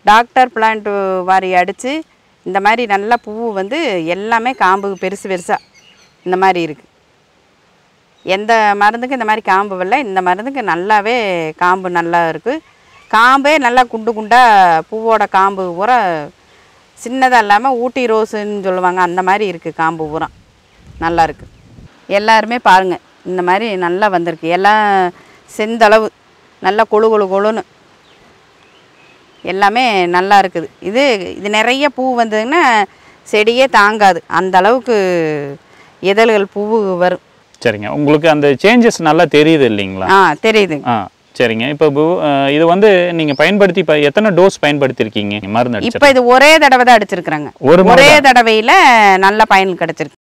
doctor plant வாரி அடித்து இந்த மாதிரி நல்லா பூ வந்து எல்லாமே காம்பு பெருசு பெருசாக இந்த மாதிரி இருக்குது எந்த மருந்துக்கும் இந்த மாதிரி காம்பு வரல இந்த மருந்துக்கு நல்லாவே காம்பு நல்லா இருக்குது காம்பே நல்லா குண்டு குண்டாக பூவோட காம்பு பூரா சின்னதாக இல்லாமல் ஊட்டி ரோஸுன்னு சொல்லுவாங்க அந்த மாதிரி இருக்குது காம்பு பூரா நல்லா இருக்குது எல்லாருமே பாருங்கள் இந்த மாதிரி நல்லா வந்திருக்கு எல்லாம் செந்தளவு நல்லா கொழு கொழு கொழுன்னு எல்லாமே நல்லா இருக்குது இது இது நிறைய பூ வந்ததுன்னா செடியே தாங்காது அந்த அளவுக்கு இதழ்கள் பூ வரும் சரிங்க உங்களுக்கு அந்த சேஞ்சஸ் நல்லா தெரியுது இல்லைங்களா ஆ தெரியுது ஆ சரிங்க இப்போ பூ- அஹ் இது வந்து நீங்கள் பயன்படுத்தி இப்போ எத்தனை டோஸ் பயன்படுத்தியிருக்கீங்க மருந்து அடிச்சு இப்போ இது ஒரே தடவை தான் அடிச்சிருக்கிறாங்க ஒரு முறை ஒரே தடவையில் நல்ல பயன் கிடைச்சிருக்கு